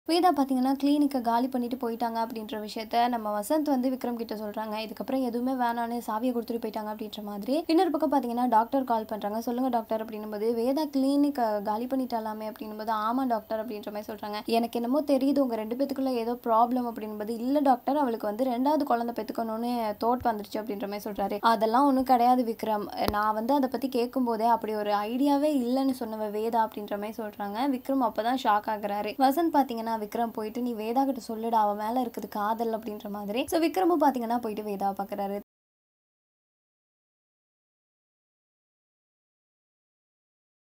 வேதா பார்த்தீங்கன்னா கிளினிக்கை காலி பண்ணிட்டு போயிட்டாங்க அப்படின்ற விஷயத்த நம்ம வசந்த் வந்து விக்ரம் கிட்ட சொல்றாங்க இதுக்கப்புறம் எதுவுமே வேணான்னு சாவியை கொடுத்துட்டு போயிட்டாங்க அப்படின்ற மாதிரி இன்னொரு பக்கம் பார்த்தீங்கன்னா டாக்டர் கால் பண்றாங்க சொல்லுங்க டாக்டர் அப்படின்னும்போது வேதா கிளினிக்கை காலி பண்ணிட்டாலாமே அப்படின்னும்போது ஆமா டாக்டர் அப்படின்ற மாதிரி சொல்றாங்க எனக்கு என்னமோ தெரியுது உங்க ரெண்டு பேத்துக்குள்ள ஏதோ ப்ராப்ளம் அப்படின்போது இல்ல டாக்டர் அவளுக்கு வந்து ரெண்டாவது குழந்தை பெத்துக்கணும்னு தோட் வந்துருச்சு அப்படின்ற மாதிரி சொல்றாரு அதெல்லாம் ஒன்றும் கிடையாது விக்ரம் நான் வந்து அதை பத்தி கேட்கும்போதே அப்படி ஒரு ஐடியாவே இல்லைன்னு சொன்னவ வேதா அப்படின்ற மாதிரி சொல்றாங்க விக்ரம் அப்பதான் ஷாக் ஆகுறாரு வசந்த் பாத்தீங்கன்னா விக்ரம் போயிட்டு நீ வேதா கிட்ட சொல்லுடா அவன் மேல இருக்குது காதல் அப்படின்ற மாதிரி ஸோ விக்ரமும் பாத்தீங்கன்னா போயிட்டு வேதா பாக்குறாரு